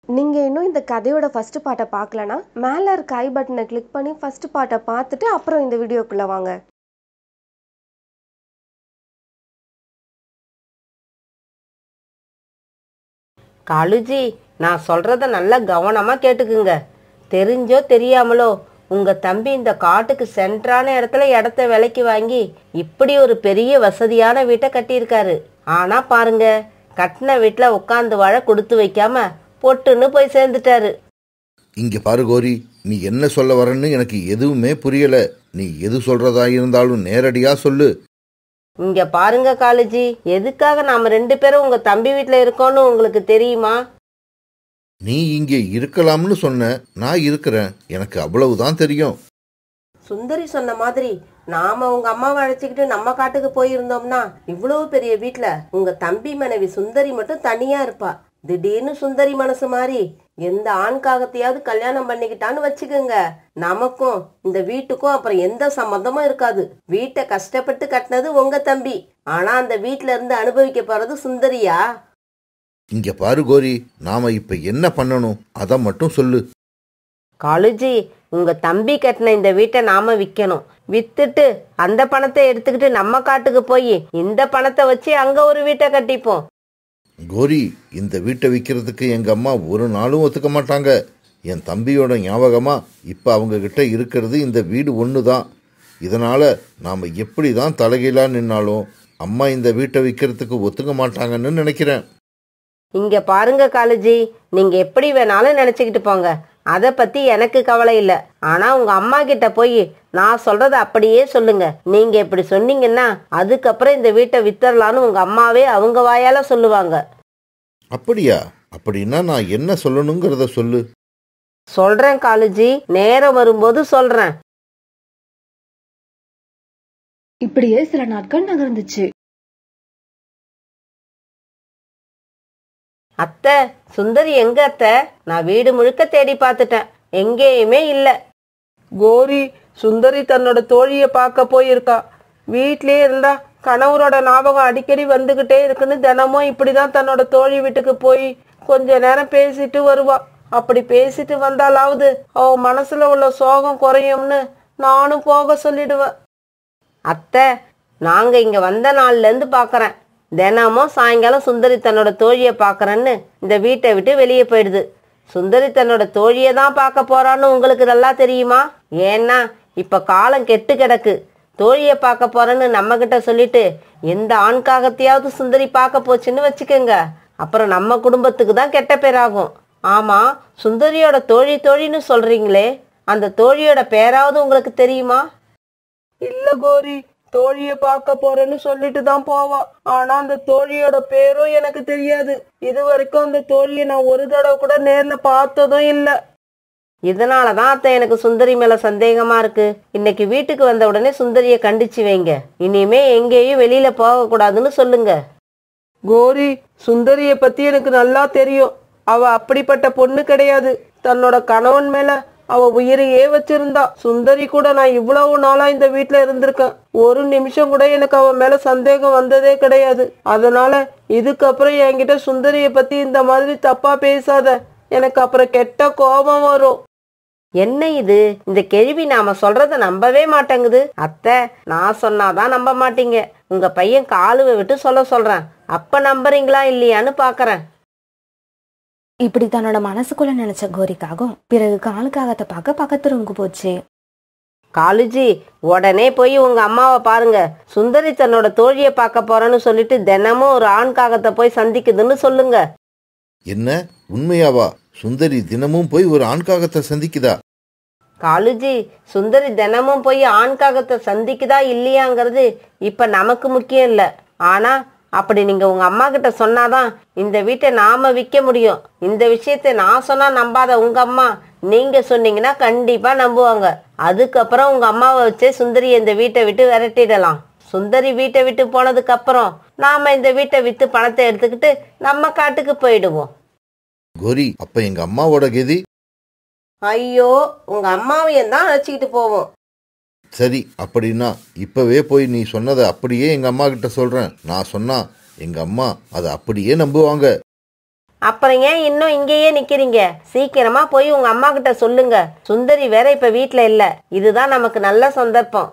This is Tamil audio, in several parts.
நீங்க இன்னும் இந்த கதையோட ஃபர்ஸ்ட் பார்ட்டை பார்க்கலனா மேல இருக்க ஐ பட்டனை கிளிக் பண்ணி ஃபர்ஸ்ட் பார்ட்டை பார்த்துட்டு அப்புறம் இந்த வீடியோக்குள்ள வாங்க காலுஜி நான் சொல்றத நல்லா கவனமா கேட்டுக்குங்க தெரிஞ்சோ தெரியாமலோ உங்க தம்பி இந்த காட்டுக்கு சென்ட்ரான இடத்துல இடத்த விலைக்கு வாங்கி இப்படி ஒரு பெரிய வசதியான வீட்டை கட்டியிருக்காரு ஆனா பாருங்க கட்டின வீட்டுல உட்காந்து வாழ கொடுத்து வைக்காம பொட்டுன்னு போய் சேர்ந்துட்டாரு இங்க பாரு கோரி நீ என்ன சொல்ல வரன்னு எனக்கு எதுவுமே புரியல நீ எது சொல்றதா இருந்தாலும் நேரடியா சொல்லு இங்க பாருங்க காலுஜி எதுக்காக நாம ரெண்டு பேரும் உங்க தம்பி வீட்டுல இருக்கோம்னு உங்களுக்கு தெரியுமா நீ இங்கே இருக்கலாம்னு சொன்ன நான் இருக்கிறேன் எனக்கு அவ்வளவுதான் தெரியும் சுந்தரி சொன்ன மாதிரி நாம உங்க அம்மாவை அழைச்சிக்கிட்டு நம்ம காட்டுக்கு போயிருந்தோம்னா இவ்வளவு பெரிய வீட்ல உங்க தம்பி மனைவி சுந்தரி மட்டும் தனியா இருப்பா திடீர்னு சுந்தரி மனசு மாறி எந்த ஆண் காகத்தையாவது கல்யாணம் பண்ணிக்கிட்டான்னு வச்சுக்கோங்க நமக்கும் இந்த வீட்டுக்கும் அப்புறம் எந்த சம்மந்தமும் இருக்காது வீட்டை கஷ்டப்பட்டு கட்டினது உங்க தம்பி ஆனா அந்த வீட்ல இருந்து அனுபவிக்க போறது சுந்தரியா இங்க பாரு கோரி நாம இப்ப என்ன பண்ணணும் அத மட்டும் சொல்லு காலுஜி உங்க தம்பி கட்டின இந்த வீட்டை நாம விற்கணும் வித்துட்டு அந்த பணத்தை எடுத்துக்கிட்டு நம்ம காட்டுக்கு போய் இந்த பணத்தை வச்சு அங்க ஒரு வீட்டை கட்டிப்போம் கோரி இந்த வீட்டை விற்கிறதுக்கு எங்க அம்மா ஒரு நாளும் ஒத்துக்க மாட்டாங்க என் தம்பியோட ஞாபகமா இப்ப அவங்க கிட்ட இருக்கிறது இந்த வீடு ஒன்று தான் இதனால நாம எப்படி தான் தலைகீழா நின்னாலும் அம்மா இந்த வீட்டை விற்கிறதுக்கு ஒத்துக்க மாட்டாங்கன்னு நினைக்கிறேன் இங்க பாருங்க காலுஜி நீங்க எப்படி வேணாலும் நினைச்சுக்கிட்டு போங்க அத பத்தி எனக்கு கவலை இல்ல ஆனா உங்க அம்மா கிட்ட போய் நான் சொல்றத அப்படியே சொல்லுங்க நீங்க இப்படி சொன்னீங்கன்னா அதுக்கப்புறம் இந்த வீட்டை வித்தரலான்னு உங்க அம்மாவே அவங்க வாயால சொல்லுவாங்க அப்படியா அப்படின்னா நான் என்ன சொல்லணுங்கிறத சொல்லு சொல்றேன் காலுஜி நேரம் வரும்போது சொல்றேன் இப்படியே சில நாட்கள் நகர்ந்துச்சு அத்தை சுந்தரி எங்க அத்தை நான் வீடு முழுக்க தேடி பார்த்துட்டேன் எங்கேயுமே இல்ல கோரி சுந்தரி தன்னோட தோழியை பார்க்க போயிருக்கா வீட்லயே இருந்தா கணவரோட ஞாபகம் அடிக்கடி வந்துகிட்டே இருக்குன்னு தினமும் இப்படிதான் தன்னோட தோழி வீட்டுக்கு போய் கொஞ்ச நேரம் பேசிட்டு வருவா அப்படி பேசிட்டு வந்தாலாவது அவ மனசுல உள்ள சோகம் குறையும்னு நானும் போக சொல்லிடுவேன் அத்தை நாங்க இங்க வந்த நாள்ல இருந்து பாக்குறேன் தினமும் சாயங்காலம் சுந்தரி தன்னோட தோழியை பார்க்கறேன்னு இந்த வீட்டை விட்டு வெளியே போயிடுது சுந்தரி தன்னோட தோழியை தான் பார்க்க போறான்னு உங்களுக்கு நல்லா தெரியுமா ஏன்னா இப்ப காலம் கெட்டு கிடக்கு தோழியை பார்க்க போறேன்னு நம்ம கிட்ட சொல்லிட்டு எந்த ஆண்காகத்தையாவது சுந்தரி பார்க்க போச்சுன்னு வச்சுக்கோங்க அப்புறம் நம்ம குடும்பத்துக்கு தான் கெட்ட பேராகும் ஆமா சுந்தரியோட தோழி தோழின்னு சொல்றீங்களே அந்த தோழியோட பேராவது உங்களுக்கு தெரியுமா இல்ல கோரி தோழிய பார்க்க போறேன்னு சொல்லிட்டு தான் போவா ஆனா அந்த தோழியோட பேரும் எனக்கு தெரியாது இது வரைக்கும் அந்த தோழியை நான் ஒரு தடவை கூட நேர்ல பார்த்ததும் இல்ல இதனால தான் அத்தை எனக்கு சுந்தரி மேல சந்தேகமா இருக்கு இன்னைக்கு வீட்டுக்கு வந்த உடனே சுந்தரியை கண்டிச்சு வைங்க இனிமே எங்கேயும் வெளியில போக கூடாதுன்னு சொல்லுங்க கோரி சுந்தரிய பத்தி எனக்கு நல்லா தெரியும் அவ அப்படிப்பட்ட பொண்ணு கிடையாது தன்னோட கணவன் மேல அவ உயிரையே வச்சிருந்தா சுந்தரி கூட நான் இவ்வளவு நாளா இந்த வீட்ல இருந்திருக்கேன் ஒரு நிமிஷம் கூட எனக்கு அவ மேல சந்தேகம் வந்ததே கிடையாது அதனால இதுக்கப்புறம் என்கிட்ட சுந்தரிய பத்தி இந்த மாதிரி தப்பா பேசாத எனக்கு அப்புறம் கெட்ட கோபம் வரும் என்ன இது இந்த கேள்வி நாம சொல்றத நம்பவே மாட்டேங்குது அத்தை நான் சொன்னாதான் நம்ப மாட்டீங்க உங்க பையன் காலுவை விட்டு சொல்ல சொல்றேன் அப்ப நம்புறீங்களா இல்லையான்னு பாக்குறேன் இப்படி தன்னோட மனசுக்குள்ள நினைச்ச கோரிக்காகவும் பிறகு காலுக்காகத்தை பார்க்க பக்கத்து ரூமுக்கு போச்சு காலுஜி உடனே போய் உங்க அம்மாவை பாருங்க சுந்தரி தன்னோட தோழியை பார்க்க போறேன்னு சொல்லிட்டு தினமும் ஒரு ஆண் காகத்தை போய் சந்திக்குதுன்னு சொல்லுங்க என்ன உண்மையாவா சுந்தரி தினமும் போய் ஒரு ஆண்காகத்தை சந்திக்குதா காலுஜி சுந்தரி தினமும் போய் ஆண் காகத்தை சந்திக்குதா இல்லையாங்கிறது இப்ப நமக்கு முக்கியம் இல்ல ஆனா அப்படி நீங்க உங்க அம்மா கிட்ட சொன்னாதான் இந்த வீட்டை நாம விற்க முடியும் இந்த விஷயத்தை நான் சொன்னா நம்பாத உங்க அம்மா நீங்க சொன்னீங்கன்னா கண்டிப்பா நம்புவாங்க அதுக்கப்புறம் உங்க அம்மாவை வச்சே சுந்தரி இந்த வீட்டை விட்டு விரட்டிடலாம் சுந்தரி வீட்டை விட்டு போனதுக்கு அப்புறம் நாம இந்த வீட்டை வித்து பணத்தை எடுத்துக்கிட்டு நம்ம காட்டுக்கு போயிடுவோம் கோரி அப்ப எங்க அம்மாவோட கெதி ஐயோ உங்க அம்மாவையும் தான் அழைச்சிக்கிட்டு போவோம் சரி அப்படின்னா இப்பவே போய் நீ சொன்னதை அப்படியே எங்க அம்மா கிட்ட சொல்றேன் நான் சொன்னா எங்க அம்மா அதை அப்படியே நம்புவாங்க அப்புறம் ஏன் இன்னும் இங்கேயே நிக்கிறீங்க சீக்கிரமா போய் உங்க அம்மா கிட்ட சொல்லுங்க சுந்தரி வேற இப்ப வீட்ல இல்ல இதுதான் நமக்கு நல்ல சந்தர்ப்பம்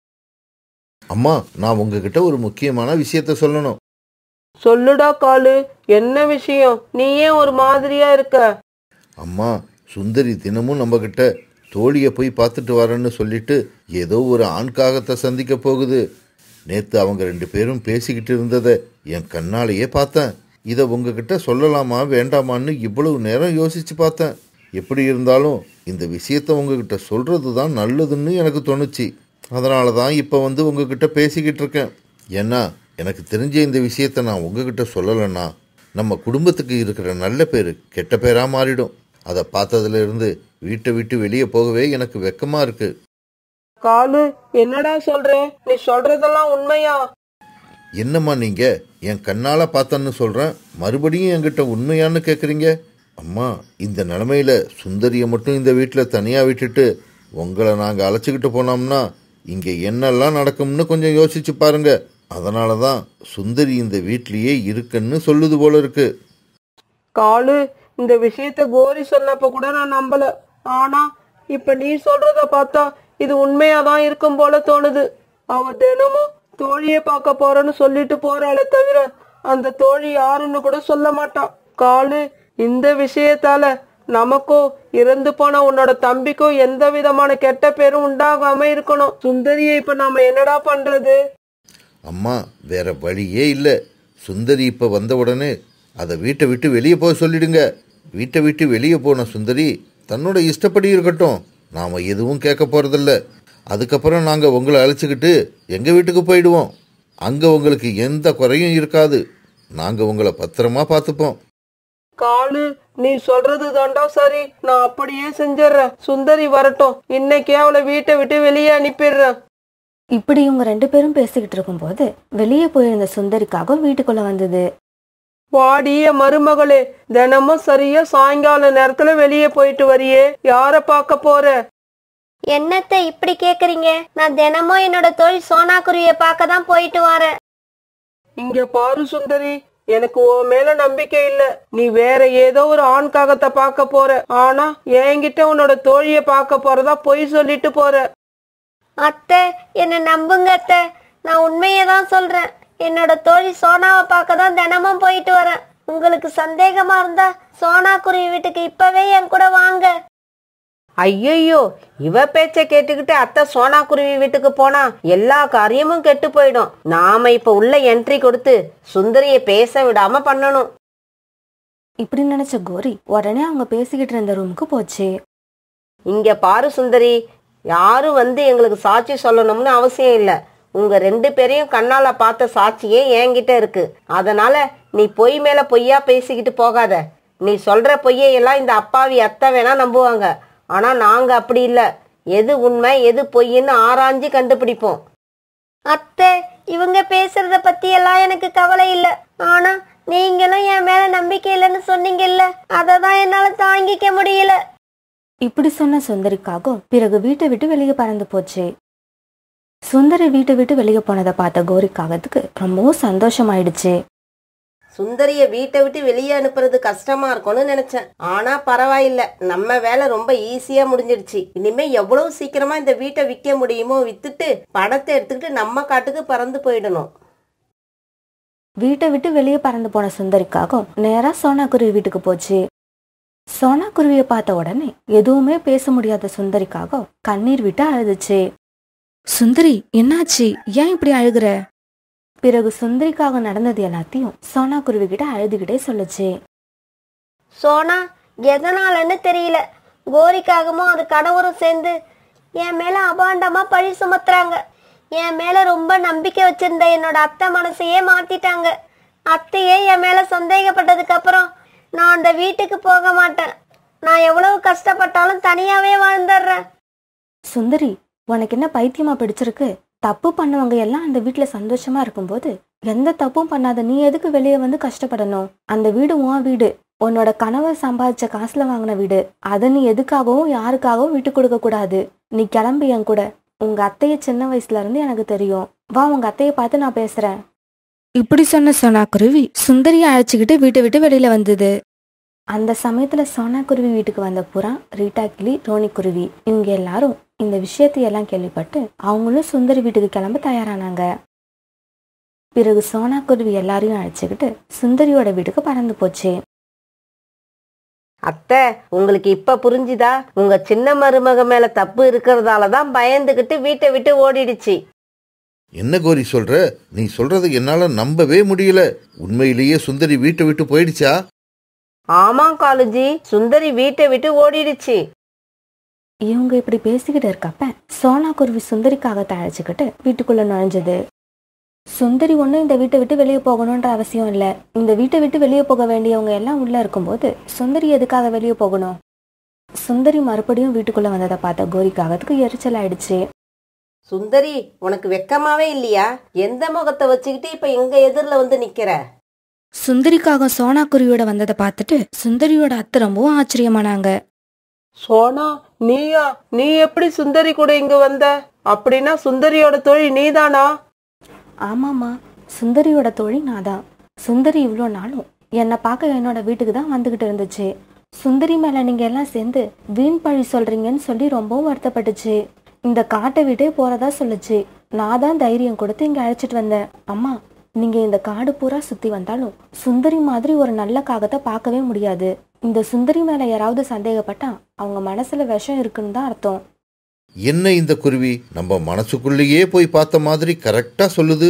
அம்மா நான் உங்ககிட்ட ஒரு முக்கியமான விஷயத்த சொல்லணும் சொல்லுடா காலு என்ன விஷயம் நீ ஏன் ஒரு மாதிரியா இருக்க அம்மா சுந்தரி தினமும் நம்ம கிட்ட தோழியை போய் பார்த்துட்டு வரேன்னு சொல்லிட்டு ஏதோ ஒரு ஆண்காகத்தை சந்திக்க போகுது நேத்து அவங்க ரெண்டு பேரும் பேசிக்கிட்டு இருந்ததை என் கண்ணாலேயே பார்த்தேன் இதை உங்ககிட்ட சொல்லலாமா வேண்டாமான்னு இவ்வளவு நேரம் யோசிச்சு பார்த்தேன் எப்படி இருந்தாலும் இந்த விஷயத்த உங்ககிட்ட சொல்றது தான் நல்லதுன்னு எனக்கு தோணுச்சு அதனால தான் இப்போ வந்து உங்ககிட்ட பேசிக்கிட்டு இருக்கேன் ஏன்னா எனக்கு தெரிஞ்ச இந்த விஷயத்த நான் உங்ககிட்ட சொல்லலைன்னா நம்ம குடும்பத்துக்கு இருக்கிற நல்ல பேர் கெட்ட பேராக மாறிடும் அதை பார்த்ததுல இருந்து வீட்டை விட்டு வெளியே போகவே எனக்கு வெக்கமா இருக்கு காலு என்னடா சொல்ற நீ சொல்றதெல்லாம் உண்மையா என்னம்மா நீங்க என் கண்ணால பார்த்தேன்னு சொல்றேன் மறுபடியும் என்கிட்ட உண்மையான்னு கேக்குறீங்க அம்மா இந்த நிலமையில சுந்தரியை மட்டும் இந்த வீட்டில் தனியா விட்டுட்டு உங்களை நாங்க அழைச்சிக்கிட்டு போனோம்னா இங்க என்னெல்லாம் நடக்கும்னு கொஞ்சம் யோசிச்சு பாருங்க அதனால தான் சுந்தரி இந்த வீட்லயே இருக்குன்னு சொல்லுது போல இருக்கு காலு இந்த விஷயத்த கோரி சொன்னப்ப கூட நான் நம்பல ஆனா இப்ப நீ சொல்றத பார்த்தா இது உண்மையாதான் இருக்கும் போல தோணுது அவ தினமும் தோழியை பார்க்க போறேன்னு சொல்லிட்டு போறாளே தவிர அந்த தோழி யாருன்னு கூட சொல்ல மாட்டான் காலு இந்த விஷயத்தால நமக்கோ இறந்து போன உன்னோட தம்பிக்கும் எந்த விதமான கெட்ட பேரும் உண்டாகாம இருக்கணும் சுந்தரியை இப்ப நாம என்னடா பண்றது அம்மா வேற வழியே இல்லை சுந்தரி இப்போ வந்த உடனே அதை வீட்டை விட்டு வெளியே போக சொல்லிடுங்க வீட்டை விட்டு வெளியே போன சுந்தரி தன்னோட இஷ்டப்படி இருக்கட்டும் நாம் எதுவும் கேட்க போகிறதில்ல அதுக்கப்புறம் நாங்கள் உங்களை அழைச்சிக்கிட்டு எங்கள் வீட்டுக்கு போயிடுவோம் அங்கே உங்களுக்கு எந்த குறையும் இருக்காது நாங்கள் உங்களை பத்திரமா பார்த்துப்போம் காலு நீ சொல்றது தாண்டா சரி நான் அப்படியே செஞ்சிடுறேன் சுந்தரி வரட்டும் இன்னைக்கே அவளை வீட்டை விட்டு வெளியே அனுப்பிடுறேன் இப்படி இவங்க ரெண்டு பேரும் பேசிக்கிட்டு இருக்கும்போது வெளியே போயிருந்த சுந்தரிக்காக வீட்டுக்குள்ள வந்தது வாடிய மருமகளே தினமும் சரியா சாயங்கால நேரத்துல வெளியே போயிட்டு வரியே யார பார்க்க போற என்னத்த இப்படி கேக்குறீங்க நான் தினமும் என்னோட தோழி சோனா குருவிய பார்க்க தான் போயிட்டு வரேன் இங்க பாரு சுந்தரி எனக்கு உன் மேல நம்பிக்கை இல்ல நீ வேற ஏதோ ஒரு ஆண்காகத்தை பார்க்க போற ஆனா என்கிட்ட உன்னோட தோழிய பார்க்க போறதா பொய் சொல்லிட்டு போற அத்தை என்ன நம்புங்க அத்தை நான் உண்மையை தான் சொல்றேன் என்னோட தோழி சோனாவை பார்க்க தான் தினமும் போயிட்டு வரேன் உங்களுக்கு சந்தேகமா இருந்தா சோனா குருவி வீட்டுக்கு இப்பவே என் கூட வாங்க ஐயையோ இவ பேச்ச கேட்டுக்கிட்டு அத்தை சோனா குருவி வீட்டுக்கு போனா எல்லா காரியமும் கெட்டு போயிடும் நாம இப்ப உள்ள என்ட்ரி கொடுத்து சுந்தரிய பேச விடாம பண்ணணும் இப்படி நினைச்ச கோரி உடனே அவங்க பேசிக்கிட்டு இருந்த ரூமுக்கு போச்சு இங்க பாரு சுந்தரி யாரும் வந்து எங்களுக்கு சாட்சி சொல்லணும்னு அவசியம் இல்ல உங்க ரெண்டு பேரையும் கண்ணால பார்த்த சாட்சியே என்கிட்ட இருக்கு அதனால நீ பொய் மேல பொய்யா பேசிக்கிட்டு போகாத நீ சொல்ற பொய்யை எல்லாம் இந்த அப்பாவி அத்தை வேணா நம்புவாங்க ஆனா நாங்க அப்படி இல்ல எது உண்மை எது பொய்ன்னு ஆராய்ஞ்சு கண்டுபிடிப்போம் அத்தை இவங்க பேசுறத பத்தி எல்லாம் எனக்கு கவலை இல்ல ஆனா நீங்களும் என் மேல நம்பிக்கை இல்லைன்னு சொன்னீங்கல்ல அதை தான் என்னால தாங்கிக்க முடியல இப்படி சொன்ன சுந்தரிக்காகவும் பிறகு வீட்டை விட்டு வெளியே பறந்து போச்சு சுந்தரி வீட்டை விட்டு வெளியே போனதை பார்த்த கோரிக்காகத்துக்கு ரொம்பவும் சந்தோஷமாயிடுச்சு சுந்தரிய வீட்டை விட்டு வெளியே அனுப்புறது கஷ்டமா இருக்கும்னு நினைச்சேன் ஆனா பரவாயில்ல நம்ம வேலை ரொம்ப ஈஸியா முடிஞ்சிடுச்சு இனிமே எவ்வளவு சீக்கிரமா இந்த வீட்டை விற்க முடியுமோ வித்துட்டு பணத்தை எடுத்துக்கிட்டு நம்ம காட்டுக்கு பறந்து போயிடணும் வீட்டை விட்டு வெளியே பறந்து போன சுந்தரிக்காகவும் நேரா சோனா குருவி வீட்டுக்கு போச்சு சோனா குருவியை பார்த்த உடனே எதுவுமே பேச முடியாத சுந்தரிக்காக கண்ணீர் விட்டு அழுதுச்சு சுந்தரி என்னாச்சு ஏன் இப்படி அழுகுற பிறகு சுந்தரிக்காக நடந்தது எல்லாத்தையும் சோனா குருவி கிட்ட அழுதுகிட்டே சொல்லுச்சு சோனா எதனாலன்னு தெரியல கோரிக்காகவும் அது கணவரும் சேர்ந்து என் மேல அபாண்டமா பழி சுமத்துறாங்க என் மேல ரொம்ப நம்பிக்கை வச்சிருந்த என்னோட அத்தை மனசையே மாத்திட்டாங்க அத்தையே என் மேல சந்தேகப்பட்டதுக்கு அப்புறம் நான் அந்த வீட்டுக்கு போக மாட்டேன் நான் எவ்வளவு கஷ்டப்பட்டாலும் தனியாவே வாழ்ந்துடுறேன் சுந்தரி உனக்கு என்ன பைத்தியமா பிடிச்சிருக்கு தப்பு பண்ணவங்க எல்லாம் அந்த வீட்ல சந்தோஷமா இருக்கும்போது எந்த தப்பும் பண்ணாத நீ எதுக்கு வெளியே வந்து கஷ்டப்படணும் அந்த வீடு உன் வீடு உன்னோட கணவர் சம்பாதிச்ச காசுல வாங்கின வீடு அதை நீ எதுக்காகவும் யாருக்காகவும் விட்டு கொடுக்க கூடாது நீ கிளம்பி என் கூட உங்க அத்தைய சின்ன வயசுல இருந்து எனக்கு தெரியும் வா உங்க அத்தைய பார்த்து நான் பேசுறேன் இப்படி சொன்ன சோனா குருவி சுந்தரியை அழைச்சிக்கிட்டு வீட்டை விட்டு வெளியில வந்தது அந்த சமயத்துல சோனா குருவி வீட்டுக்கு வந்த புறா ரீட்டா கிளி ரோனி குருவி இவங்க எல்லாரும் இந்த விஷயத்தையெல்லாம் கேள்விப்பட்டு அவங்களும் சுந்தரி வீட்டுக்கு கிளம்ப தயாரானாங்க பிறகு சோனா குருவி எல்லாரையும் அழைச்சிக்கிட்டு சுந்தரியோட வீட்டுக்கு பறந்து போச்சு அத்தை உங்களுக்கு இப்ப புரிஞ்சுதா உங்க சின்ன மருமக மேல தப்பு இருக்கிறதால தான் பயந்துகிட்டு வீட்டை விட்டு ஓடிடுச்சு என்ன கோரி சொல்ற நீ சொல்றதை என்னால நம்பவே முடியல உண்மையிலேயே சுந்தரி வீட்டை விட்டு போயிடுச்சா ஆமா காலுஜி சுந்தரி வீட்டை விட்டு ஓடிடுச்சு இவங்க இப்படி பேசிக்கிட்டு இருக்கப்ப சோனா குருவி சுந்தரிக்காக அழைச்சிக்கிட்டு வீட்டுக்குள்ள நுழைஞ்சது சுந்தரி ஒன்றும் இந்த வீட்டை விட்டு வெளியே போகணுன்ற அவசியம் இல்லை இந்த வீட்டை விட்டு வெளியே போக வேண்டியவங்க எல்லாம் உள்ள இருக்கும்போது சுந்தரி எதுக்காக வெளியே போகணும் சுந்தரி மறுபடியும் வீட்டுக்குள்ள வந்ததை பார்த்த கோரிக்காகத்துக்கு எரிச்சல் ஆயிடுச்சு சுந்தரி உனக்கு வெக்கமாவே இல்லையா எந்த முகத்தை வச்சுக்கிட்டு இப்ப எங்க எதிரில வந்து நிக்கிற சுந்தரிக்காக சோனா குருவியோட வந்ததை பார்த்துட்டு சுந்தரியோட அத்தை ரொம்பவும் ஆச்சரியமானாங்க சோனா நீயா நீ எப்படி சுந்தரி கூட இங்க வந்த அப்படின்னா சுந்தரியோட தொழில் நீதானா ஆமாம்மா சுந்தரியோட தோழி நான் தான் சுந்தரி இவ்வளோ நாளும் என்னை பார்க்க என்னோட வீட்டுக்கு தான் வந்துக்கிட்டு இருந்துச்சு சுந்தரி மேலே நீங்கள் எல்லாம் சேர்ந்து வீண் பழி சொல்கிறீங்கன்னு சொல்லி ரொம்பவும் வருத்தப்பட்டுச்சு இந்த காட்டை விட்டே போகிறதா சொல்லுச்சு நான் தான் தைரியம் கொடுத்து இங்கே அழைச்சிட்டு வந்தேன் அம்மா நீங்கள் இந்த காடு பூரா சுற்றி வந்தாலும் சுந்தரி மாதிரி ஒரு நல்ல காகத்தை பார்க்கவே முடியாது இந்த சுந்தரி மேலே யாராவது சந்தேகப்பட்டா அவங்க மனசில் விஷம் இருக்குன்னு தான் அர்த்தம் என்ன இந்த குருவி நம்ம மனசுக்குள்ளேயே போய் பார்த்த மாதிரி கரெக்டா சொல்லுது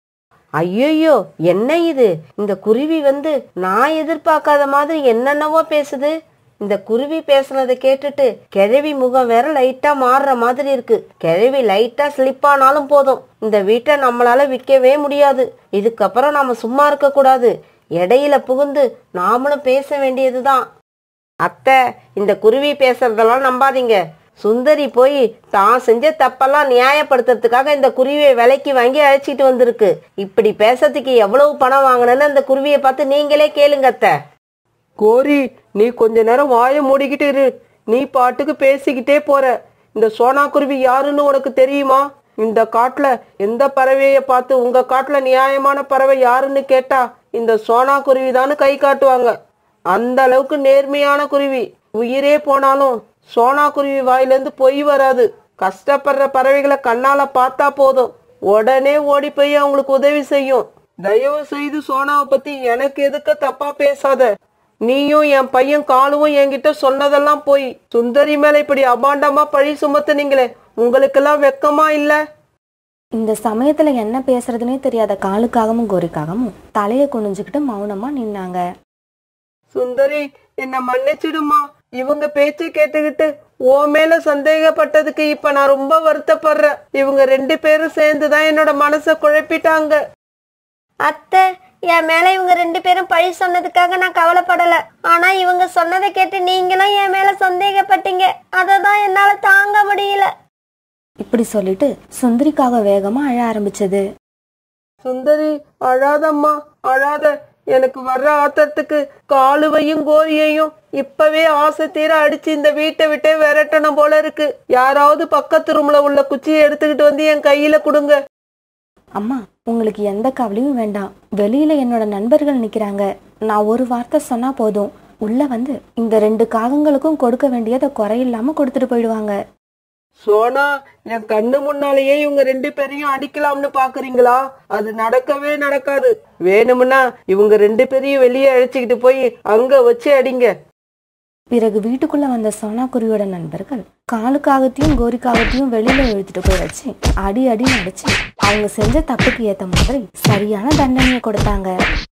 ஐயோ என்ன இது இந்த குருவி வந்து நான் எதிர்பார்க்காத மாதிரி என்னென்னவோ பேசுது இந்த குருவி பேசுனதை கேட்டுட்டு கிழவி முகம் வேற லைட்டா மாறுற மாதிரி இருக்கு கிழவி லைட்டா ஸ்லிப் ஆனாலும் போதும் இந்த வீட்டை நம்மளால விற்கவே முடியாது இதுக்கப்புறம் நாம சும்மா இருக்க கூடாது இடையில புகுந்து நாமளும் பேச வேண்டியதுதான் அத்தை இந்த குருவி பேசுறதெல்லாம் நம்பாதீங்க சுந்தரி போய் தான் செஞ்ச தப்பெல்லாம் நியாயப்படுத்துறதுக்காக இந்த குருவியை விலைக்கு வாங்கி அழைச்சிட்டு வந்திருக்கு இப்படி பேசுறதுக்கு எவ்வளவு பணம் வாங்கினேன்னு அந்த குருவியை பார்த்து நீங்களே கேளுங்க அத்தை கோரி நீ கொஞ்ச நேரம் வாயை மூடிக்கிட்டு இரு நீ பாட்டுக்கு பேசிக்கிட்டே போற இந்த சோனா குருவி யாருன்னு உனக்கு தெரியுமா இந்த காட்டுல எந்த பறவைய பார்த்து உங்க காட்டுல நியாயமான பறவை யாருன்னு கேட்டா இந்த சோனா குருவி கை காட்டுவாங்க அந்த அளவுக்கு நேர்மையான குருவி உயிரே போனாலும் சோனா குருவி வாயிலிருந்து பொய் வராது கஷ்டப்படுற பறவைகளை கண்ணால பார்த்தா போதும் உடனே ஓடி போய் அவங்களுக்கு உதவி செய்யும் தயவு செய்து சோனாவை பத்தி எனக்கு எதுக்க தப்பா பேசாத நீயும் என் பையன் காலுவும் என்கிட்ட சொன்னதெல்லாம் போய் சுந்தரி மேல இப்படி அபாண்டமா பழி சுமத்துனீங்களே உங்களுக்கெல்லாம் வெக்கமா இல்ல இந்த சமயத்துல என்ன பேசுறதுனே தெரியாத காலுக்காகவும் கோரிக்காகவும் தலையை குனிஞ்சுக்கிட்டு மௌனமா நின்னாங்க சுந்தரி என்ன மன்னிச்சிடுமா இவங்க பேச்சை கேட்டுக்கிட்டு ஓ மேல சந்தேகப்பட்டதுக்கு இப்ப நான் ரொம்ப வருத்தப்படுறேன் இவங்க ரெண்டு பேரும் சேர்ந்துதான் என்னோட மனசை குழப்பிட்டாங்க அத்தை என் மேல இவங்க ரெண்டு பேரும் பழி சொன்னதுக்காக நான் கவலைப்படல ஆனா இவங்க சொன்னதை கேட்டு நீங்களும் என் மேல சந்தேகப்பட்டீங்க அததான் என்னால தாங்க முடியல இப்படி சொல்லிட்டு சுந்தரிக்காக வேகமா அழ ஆரம்பிச்சது சுந்தரி அழாதம்மா அழாத எனக்கு வர்ற ஆத்தத்துக்கு காலுவையும் கோரியையும் இப்பவே ஆசை தீர அடிச்சு இந்த வீட்டை விட்டே விரட்டணும் போல இருக்கு யாராவது பக்கத்து ரூம்ல உள்ள குச்சியை எடுத்துக்கிட்டு வந்து என் கையில கொடுங்க அம்மா உங்களுக்கு எந்த கவலையும் வேண்டாம் வெளியில என்னோட நண்பர்கள் நிக்கிறாங்க நான் ஒரு வார்த்தை சொன்னா போதும் உள்ள வந்து இந்த ரெண்டு காகங்களுக்கும் கொடுக்க வேண்டியதை குறையில்லாம கொடுத்துட்டு போயிடுவாங்க சோனா என் கண்ணு முன்னாலேயே இவங்க ரெண்டு பேரையும் அடிக்கலாம்னு பாக்குறீங்களா அது நடக்கவே நடக்காது வேணும்னா இவங்க ரெண்டு பேரையும் வெளியே அழைச்சிக்கிட்டு போய் அங்க வச்சு அடிங்க பிறகு வீட்டுக்குள்ள வந்த சோனா குருவியோட நண்பர்கள் காலுக்காகத்தையும் கோரிக்காகத்தையும் வெளியில இழுத்துட்டு போய் வச்சு அடி அடி அடிச்சு அவங்க செஞ்ச தப்புக்கு ஏத்த மாதிரி சரியான தண்டனையை கொடுத்தாங்க